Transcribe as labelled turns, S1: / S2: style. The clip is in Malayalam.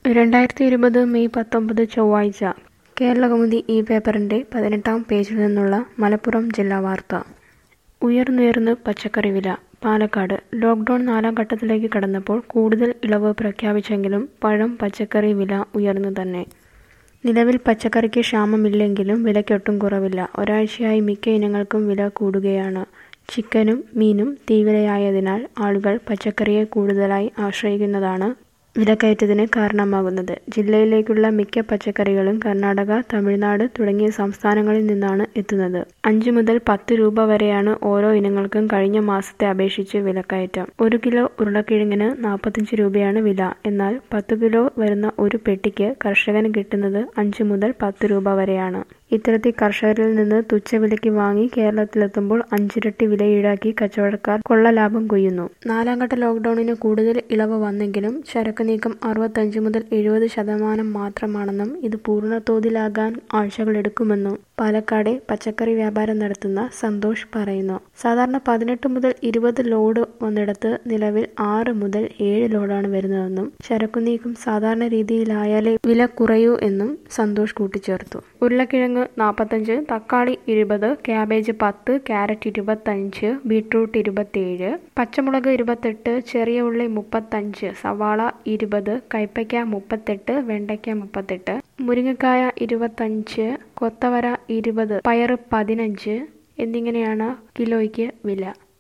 S1: രണ്ടായിരത്തി ഇരുപത് മെയ് പത്തൊമ്പത് ചൊവ്വാഴ്ച കേരളകൗമുദി ഈ പേപ്പറിന്റെ പതിനെട്ടാം പേജിൽ നിന്നുള്ള മലപ്പുറം ജില്ലാ വാർത്ത ഉയർന്നുയർന്ന് പച്ചക്കറി വില പാലക്കാട് ലോക്ക്ഡൌൺ നാലാം ഘട്ടത്തിലേക്ക് കടന്നപ്പോൾ കൂടുതൽ ഇളവ് പ്രഖ്യാപിച്ചെങ്കിലും പഴം പച്ചക്കറി വില ഉയർന്നു തന്നെ നിലവിൽ പച്ചക്കറിക്ക് ക്ഷാമമില്ലെങ്കിലും വിലയ്ക്കൊട്ടും കുറവില്ല ഒരാഴ്ചയായി മിക്ക ഇനങ്ങൾക്കും വില കൂടുകയാണ് ചിക്കനും മീനും തീവിലയായതിനാൽ ആളുകൾ പച്ചക്കറിയെ കൂടുതലായി ആശ്രയിക്കുന്നതാണ് വിലക്കയറ്റത്തിന് കാരണമാകുന്നത് ജില്ലയിലേക്കുള്ള മിക്ക പച്ചക്കറികളും കർണാടക തമിഴ്നാട് തുടങ്ങിയ സംസ്ഥാനങ്ങളിൽ നിന്നാണ് എത്തുന്നത് അഞ്ച് മുതൽ പത്ത് രൂപ വരെയാണ് ഓരോ ഇനങ്ങൾക്കും കഴിഞ്ഞ മാസത്തെ അപേക്ഷിച്ച് വിലക്കയറ്റം ഒരു കിലോ ഉരുളക്കിഴങ്ങിന് നാൽപ്പത്തഞ്ച് രൂപയാണ് വില എന്നാൽ പത്ത് കിലോ വരുന്ന ഒരു പെട്ടിക്ക് കർഷകന് കിട്ടുന്നത് അഞ്ച് മുതൽ പത്ത് രൂപ വരെയാണ് ഇത്തരത്തിൽ കർഷകരിൽ നിന്ന് തുച്ഛവിലയ്ക്ക് വാങ്ങി കേരളത്തിലെത്തുമ്പോൾ അഞ്ചിരട്ടി വില ഈടാക്കി കച്ചവടക്കാർ കൊള്ള ലാഭം കൊയ്യുന്നു നാലാംഘട്ട ലോക്ക്ഡൌണിന് കൂടുതൽ ഇളവ് വന്നെങ്കിലും ചരക്ക് നീക്കം അറുപത്തഞ്ച് മുതൽ എഴുപത് ശതമാനം മാത്രമാണെന്നും ഇത് പൂർണ്ണതോതിലാകാൻ ആഴ്ചകളെടുക്കുമെന്നും പാലക്കാടെ പച്ചക്കറി വ്യാപാരം നടത്തുന്ന സന്തോഷ് പറയുന്നു സാധാരണ പതിനെട്ട് മുതൽ ഇരുപത് ലോഡ് വന്നിടത്ത് നിലവിൽ ആറ് മുതൽ ഏഴ് ലോഡാണ് വരുന്നതെന്നും ചരക്കു നീക്കം സാധാരണ രീതിയിലായാലേ വില കുറയൂ എന്നും സന്തോഷ് കൂട്ടിച്ചേർത്തു ഉരുളക്കിഴങ്ങ് നാൽപ്പത്തഞ്ച് തക്കാളി ഇരുപത് ക്യാബേജ് പത്ത് ക്യാരറ്റ് ഇരുപത്തഞ്ച് ബീട്രൂട്ട് ഇരുപത്തിയേഴ് പച്ചമുളക് ഇരുപത്തെട്ട് ചെറിയ ഉള്ളി മുപ്പത്തഞ്ച് സവാള ഇരുപത് കൈപ്പയ്ക്ക മുപ്പത്തെട്ട് വെണ്ടയ്ക്ക മുപ്പത്തെട്ട് മുരിങ്ങക്കായ ഇരുപത്തഞ്ച് കൊത്തവര ഇരുപത് പയറ് പതിനഞ്ച് എന്നിങ്ങനെയാണ് കിലോയ്ക്ക് വില